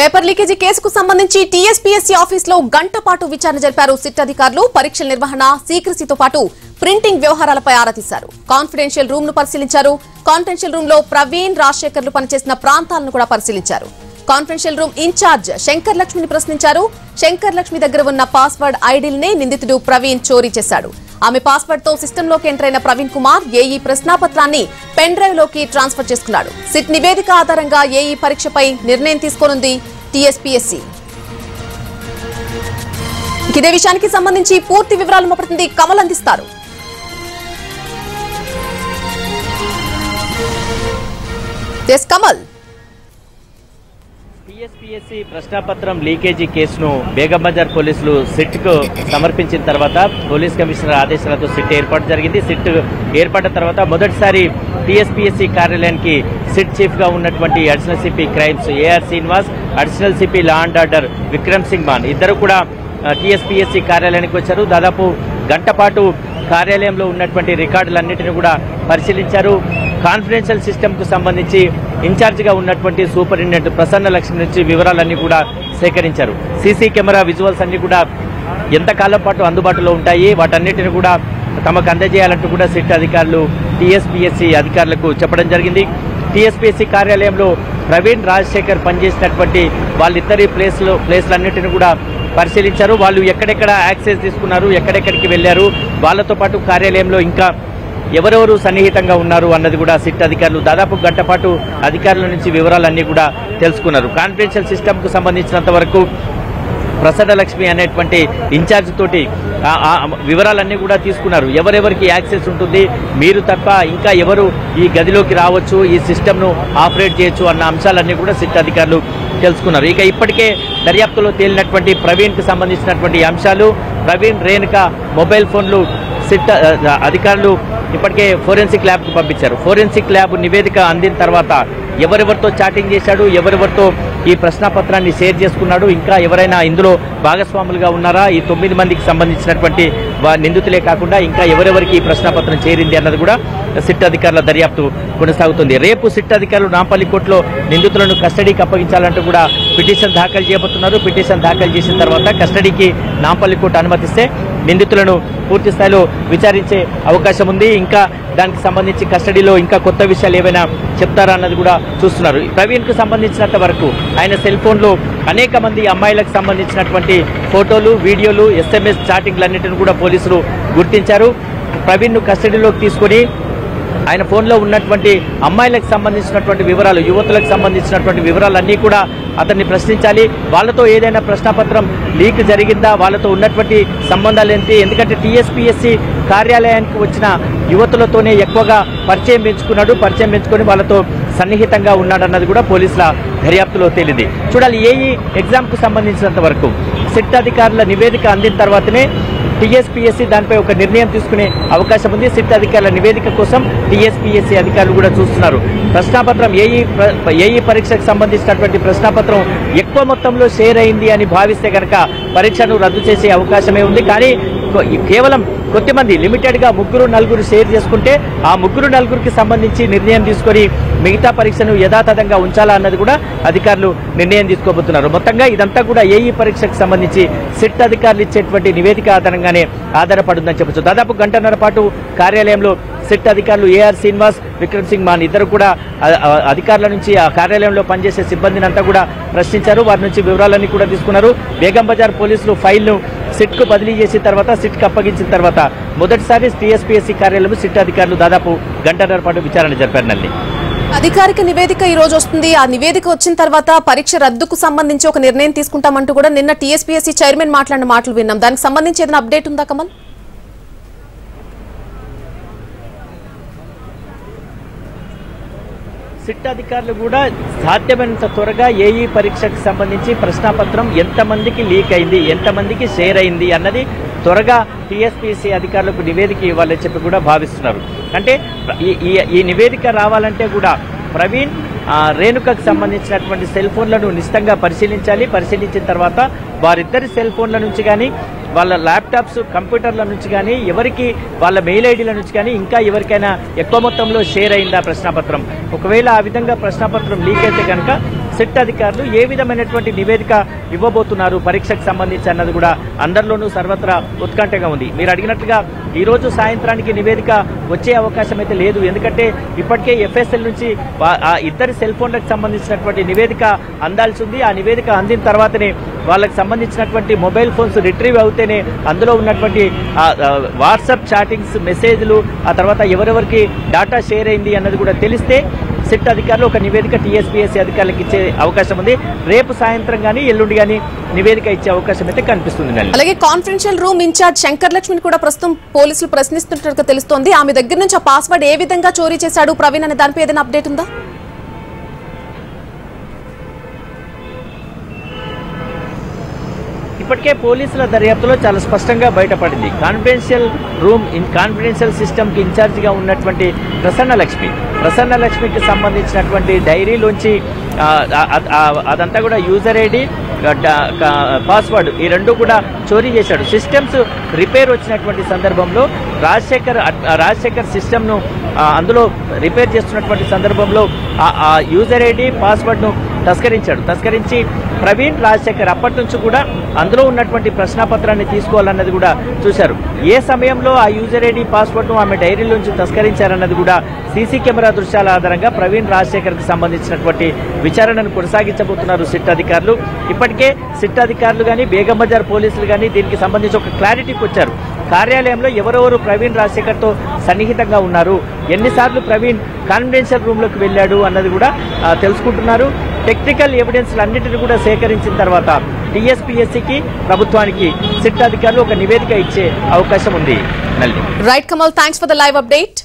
paper leakage కేసుకు సంబంధించి TSPSC office లో గంట పాటు విచారణ జరిపారు సిట్ అధికారులు పరీక్షల నిర్వహణ సీక్రసీతో పాటు ప్రింటింగ్ వ్యవహారాలపై ఆరా తీశారు కాన్ఫిడెన్షియల్ రూమ్ ను పరిశీలించారు కాన్ఫిడెన్షియల్ రూమ్ లో ప్రవీణ్ రాజశేఖర్లు పనిచేసిన ప్రాంతాలను కూడా పరిశీలించారు కాన్ఫిడెన్షియల్ రూమ్ ఇన్ఛార్జ్ శంకర్ లక్ష్మిని ప్రశ్నించారు శంకర్ లక్ష్మి దగ్గర ఉన్న పాస్వర్డ్ ఐడిల్నే నిందితుడు ప్రవీణ్ చోరీ చేశాడు ఆమె పాస్వర్డ్ తో సిస్టమ్ లోకి ఎంటర్ అయిన ప్రవీణ్ కుమార్ ఏఈ ప్రశ్నాపత్రాన్ని పెన్ డ్రైవ్ లోకి ట్రాన్స్ఫర్ చేసుకున్నాడు సిట్ నివేదిక ఆధారంగా ఏఈ పరీక్షపై నిర్ణయం తీసుకోనుంది టీఎస్పీఎస్సీ ఇదే విషయానికి సంబంధించి పూర్తి వివరాలు మా ప్రతినిధి కమల్ అందిస్తారు ఎస్ కమల్ టీఎస్పీఎస్సీ ప్రశ్నాపత్రం లీకేజీ కేసును బేగం బజార్ పోలీసులు సిట్ కు సమర్పించిన తర్వాత పోలీస్ కమిషనర్ ఆదేశాలతో సిట్ ఏర్పాటు జరిగింది సిట్ ఏర్పడిన తర్వాత మొదటిసారి టీఎస్పీఎస్సీ కార్యాలయానికి సిట్ చీఫ్ గా ఉన్నటువంటి additional CP crimes AR Srinivas additional CP law and order Vikram Singh Mann ఇద్దరు కూడా టీఎస్పీఎస్సీ కార్యాలయానికి వచ్చారు దాదాపు గంట పాటు కార్యాలయంలో ఉన్నటువంటి రికార్డులన్నింటినీ కూడా పరిశీలించారు కాన్ఫిడెన్షియల్ సిస్టమ్ కు సంబంధించి ఇన్ఛార్జ్ గా ఉన్నటువంటి సూపరింటెండెంట్ ప్రసన్న లక్ష్మి నుంచి వివరాలన్నీ కూడా సేకరించారు సీసీ కెమెరా విజువల్స్ అన్ని కూడా ఎంతకాలం పాటు అందుబాటులో ఉంటాయి వాటన్నిటిని కూడా తమకు అందజేయాలంటూ కూడా సిట్ అధికారులు టీఎస్పీఎస్సీ అధికారులకు చెప్పడం జరిగింది టీఎస్పీఎస్సీ కార్యాలయంలో ప్రవీణ్ రాజశేఖర్ పనిచేసినటువంటి వాళ్ళిద్దరి ప్లేస్లో ప్లేస్లన్నింటిని కూడా పరిశీలించారు వాళ్ళు ఎక్కడెక్కడ యాక్సెస్ తీసుకున్నారు ఎక్కడెక్కడికి వెళ్ళారు వాళ్ళతో పాటు కార్యాలయంలో ఇంకా ఎవరెవరు సన్నిహితంగా ఉన్నారు అన్నది కూడా సిట్ అధికారులు దాదాపు గంట పాటు అధికారుల నుంచి వివరాలన్నీ కూడా తెలుసుకున్నారు కాన్ఫిడెన్షియల్ సిస్టమ్కు సంబంధించినంత వరకు ప్రసన్న లక్ష్మి అనేటువంటి ఇన్ఛార్జ్ తోటి ఆ- ఆ వివరాలన్నీ కూడా తీసుకున్నారు ఎవరెవరికి యాక్సెస్ ఉంటుంది మీరు తప్ప ఇంకా ఎవరు ఈ గదిలోకి రావచ్చు ఈ సిస్టమ్ను ఆపరేట్ చేయొచ్చు అన్న అంశాలన్నీ కూడా సిట్ అధికారులు తెలుసుకున్నారు ఇక ఇప్పటికే దర్యాప్తులో తేలినటువంటి ప్రవీణ్కి సంబంధించినటువంటి అంశాలు ప్రవీణ్ రేణుక మొబైల్ ఫోన్లు సిట్ ఆ, అధికారులు ఇప్పటికే ఫోరెన్సిక్ ల్యాబ్కు పంపించారు ఫోరెన్సిక్ ల్యాబ్ నివేదిక అందిన తర్వాత ఎవరెవరితో చాటింగ్ చేశాడు ఎవరెవరితో ఈ ప్రశ్నాపత్రాన్ని షేర్ చేసుకున్నాడు ఇంకా ఎవరైనా ఇందులో భాగస్వాములుగా ఉన్నారా ఈ తొమ్మిది మందికి సంబంధించినటువంటి వా- నిందితులే కాకుండా ఇంకా ఎవరెవరికి ఈ ప్రశ్నాపత్రం చేరింది అన్నది కూడా సిట్ అధికారుల దర్యాప్తు కొనసాగుతుంది రేపు సిట్ అధికారులు నాంపల్లి కోర్టులో నిందితులను కస్టడీకి అప్పగించాలంటూ కూడా పిటిషన్ దాఖలు చేయబోతున్నారు పిటిషన్ దాఖలు చేసిన తర్వాత కస్టడీకి నాంపల్లి కోర్టు అనుమతిస్తే నిందితులను పూర్తి స్థాయిలో విచారించే అవకాశం ఉంది ఇంకా దానికి సంబంధించి కస్టడీలో ఇంకా కొత్త విషయాలు ఏవైనా చెప్తారా అన్నది కూడా చూస్తున్నారు ప్రవీణ్ కు సంబంధించినంత వరకు ఆయన సెల్ ఫోన్ లో అనేక మంది అమ్మాయిలకు సంబంధించినటువంటి ఫోటోలు వీడియోలు ఎస్ఎంఎస్ చాటింగ్లన్నింటిని కూడా పోలీసులు గుర్తించారు ప్రవీణ్ ను కస్టడీలోకి తీసుకొని ఆయన ఫోన్లో ఉన్నటువంటి అమ్మాయిలకు సంబంధించినటువంటి వివరాలు యువతులకు సంబంధించినటువంటి వివరాలన్నీ కూడా అతన్ని ప్రశ్నించాలి వాళ్ళతో ఏదైనా ప్రశ్నాపత్రం లీక్ జరిగిందా వాళ్ళతో ఉన్నటువంటి సంబంధాలు ఏంటి ఎందుకంటే టీఎస్పీఎస్సి కార్యాలయానికి వచ్చిన యువతులతోనే ఎక్కువగా పరిచయం పెంచుకున్నాడు పరిచయం పెంచుకొని వాళ్ళతో సన్నిహితంగా ఉన్నాడన్నది కూడా పోలీసుల దర్యాప్తులో తేలింది చూడాలి ఏఈ ఎగ్జామ్కు సంబంధించినంత వరకు సిట్ అధికారుల నివేదిక అందిన తర్వాతనే టీఎస్పీఎస్సీ దానిపై ఒక నిర్ణయం తీసుకునే అవకాశం ఉంది సిట్ అధికారుల నివేదిక కోసం టీఎస్పీఎస్సీ అధికారులు కూడా చూస్తున్నారు ప్రశ్నాపత్రం ఏఈ ప్ర- ఏఈ పరీక్షకు సంబంధించినటువంటి ప్రశ్నాపత్రం ఎక్కువ మొత్తంలో షేర్ అయింది అని భావిస్తే కనుక పరీక్షను రద్దు చేసే అవకాశమే ఉంది కానీ కొ- కేవలం కొద్దిమంది లిమిటెడ్ గా ముగ్గురు నలుగురు షేర్ చేసుకుంటే ఆ ముగ్గురు నలుగురికి సంబంధించి నిర్ణయం తీసుకొని మిగతా పరీక్షను యథాతథంగా ఉంచాలా అన్నది కూడా అధికారులు నిర్ణయం తీసుకోబోతున్నారు మొత్తంగా ఇదంతా కూడా ఏఈ పరీక్షకు సంబంధించి సిట్ అధికారులు ఇచ్చేటువంటి నివేదిక ఆధారంగానే ఆధారపడుందని చెప్పొచ్చు దాదాపు గంటన్నర పాటు కార్యాలయంలో సిట్ అధికారులు ఏఆర్ శ్రీనివాస్ విక్రమ్ సింగ్ మాన్ ఇద్దరు కూడా ఆ- ఆ అధికారుల నుంచి ఆ కార్యాలయంలో పనిచేసే సిబ్బందిని అంతా కూడా ప్రశ్నించారు వారి నుంచి వివరాలన్నీ కూడా తీసుకున్నారు బేగం బజార్ పోలీసులు ఫైల్ను సిట్ కు బదిలీ చేసిన తర్వాత సిట్ కు అప్పగించిన తర్వాత మొదటిసారి టీఎస్పీఎస్సీ కార్యాలయంలో సిట్ అధికారులు దాదాపు గంటన్నర పాటు విచారణ జరిపారు నల్లి అధికారిక నివేదిక ఈ రోజు వస్తుంది ఆ నివేదిక వచ్చిన తర్వాత పరీక్ష రద్దుకు సంబంధించి ఒక నిర్ణయం తీసుకుంటామంటూ కూడా నిన్న టీఎస్పీఎస్సీ చైర్మన్ మాట్లాడిన మాటలు విన్నాం దానికి సంబంధించి ఏదైనా అప్డేట్ ఉందా కమల్ సిట్ అధికారులు కూడా సాధ్యమైనంత త్వరగా ఏఈ పరీక్షకు సంబంధించి ప్రశ్నాపత్రం ఎంతమందికి లీక్ అయింది ఎంతమందికి షేర్ అయింది అన్నది త్వరగా టీఎస్పీసీ అధికారులకు నివేదిక ఇవ్వాలని చెప్పి కూడా భావిస్తున్నారు అంటే ఈ- ఈ ఈ నివేదిక రావాలంటే కూడా ప్రవీణ్ ఆ, రేణుకకు సంబంధించినటువంటి సెల్ ఫోన్లను నిశ్చితంగా పరిశీలించాలి పరిశీలించిన తర్వాత వారిద్దరి సెల్ ఫోన్ల నుంచి కానీ వాళ్ళ ల్యాప్టాప్స్ కంప్యూటర్ల నుంచి కానీ ఎవరికి వాళ్ళ మెయిల్ ఐడీల నుంచి కానీ ఇంకా ఎవరికైనా ఎక్కువ మొత్తంలో షేర్ అయిందా ప్రశ్నాపత్రం ఒకవేళ ఆ విధంగా ప్రశ్నాపత్రం లీక్ అయితే కనుక సిట్ అధికారులు ఏ విధమైనటువంటి నివేదిక ఇవ్వబోతున్నారు పరీక్షకు సంబంధించి అన్నది కూడా అందరిలోనూ సర్వత్రా ఉత్కంఠగా ఉంది మీరు అడిగినట్టుగా ఈ రోజు సాయంత్రానికి నివేదిక వచ్చే అవకాశం అయితే లేదు ఎందుకంటే ఇప్పటికే ఎఫ్ఎస్ఎల్ నుంచి వా- ఆ ఇద్దరి సెల్ ఫోన్లకు సంబంధించినటువంటి నివేదిక అందాల్సి ఉంది ఆ నివేదిక అందిన తర్వాతనే వాళ్ళకి సంబంధించినటువంటి మొబైల్ ఫోన్స్ రిట్రీవ్ అవుతేనే అందులో ఉన్నటువంటి ఆ, ఆ, వాట్సాప్ చాటింగ్స్ మెసేజ్లు ఆ తర్వాత ఎవరెవరికి డాటా షేర్ అయింది అన్నది కూడా తెలిస్తే సిట్ అధికారులు ఒక నివేదిక టీఎస్పీఎస్సీ అధికారులకు ఇచ్చే అవకాశం ఉంది రేపు సాయంత్రం కానీ ఎల్లుండి కానీ నివేదిక ఇచ్చే అవకాశం అయితే కనిపిస్తుంది నల్లి అలాగే కాన్ఫరెన్షియల్ రూమ్ ఇన్ఛార్జ్ శంకర్ లక్ష్మిని కూడా ప్రస్తుతం పోలీసులు ప్రశ్నిస్తున్నట్టుగా తెలుస్తోంది ఆమె దగ్గర నుంచి ఆ పాస్వర్డ్ ఏ విధంగా చోరీ చేశాడు ప్రవీణ్ అనే దానిపై ఏదైనా అప్డేట్ ఉందా ఇప్పటికే పోలీసుల దర్యాప్తులో చాలా స్పష్టంగా బయటపడింది కాన్ఫిడెన్షియల్ రూమ్ ఇన్ కాన్ఫిడెన్షియల్ సిస్టమ్కి ఇన్ఛార్జిగా ఉన్నటువంటి ప్రసన్న లక్ష్మి ప్రసన్న లక్ష్మికి సంబంధించినటువంటి డైరీలోంచి ఆ, ఆ, ఆ, అదంతా కూడా యూజర్ ఐడి పాస్వర్డ్ ఈ రెండు కూడా చోరీ చేశాడు సిస్టమ్స్ రిపేర్ వచ్చినటువంటి సందర్భంలో రాజశేఖర్ అడ్- రాజశేఖర్ సిస్టమ్ను అందులో రిపేర్ చేస్తున్నటువంటి సందర్భంలో ఆ- ఆ యూజర్ ఐడి పాస్వర్డ్ను తస్కరించాడు తస్కరించి ప్రవీణ్ రాజశేఖర్ అప్పటి నుంచి కూడా అందులో ఉన్నటువంటి ప్రశ్నాపత్రాన్ని తీసుకోవాలన్నది కూడా చూశారు ఏ సమయంలో ఆ యూజర్ ఐడి పాస్వర్డ్ను ఆమె డైరీలోంచి తస్కరించారన్నది కూడా సీసీ కెమెరా దృశ్యాల ఆధారంగా ప్రవీణ్ రాజశేఖర్కి సంబంధించినటువంటి విచారణను కొనసాగించబోతున్నారు సిట్ అధికారులు ఇప్పటికే సిట్ అధికారులు కానీ బేగం బజార్ పోలీసులు కానీ దీనికి సంబంధించి ఒక క్లారిటీకి వచ్చారు కార్యాలయంలో ఎవరెవరు ప్రవీణ్ రాజశేఖర్తో సన్నిహితంగా ఉన్నారు ఎన్నిసార్లు ప్రవీణ్ కాన్ఫిడెన్షియల్ రూమ్లోకి వెళ్ళాడు అన్నది కూడా ఆ, తెలుసుకుంటున్నారు టెక్నికల్ ఎవిడెన్స్లు అన్నిటిని కూడా సేకరించిన తర్వాత టీఎస్పీఎస్సీకి ప్రభుత్వానికి సిట్ అధికారులు ఒక నివేదిక ఇచ్చే అవకాశం ఉంది నల్లి right Kamal thanks for the live update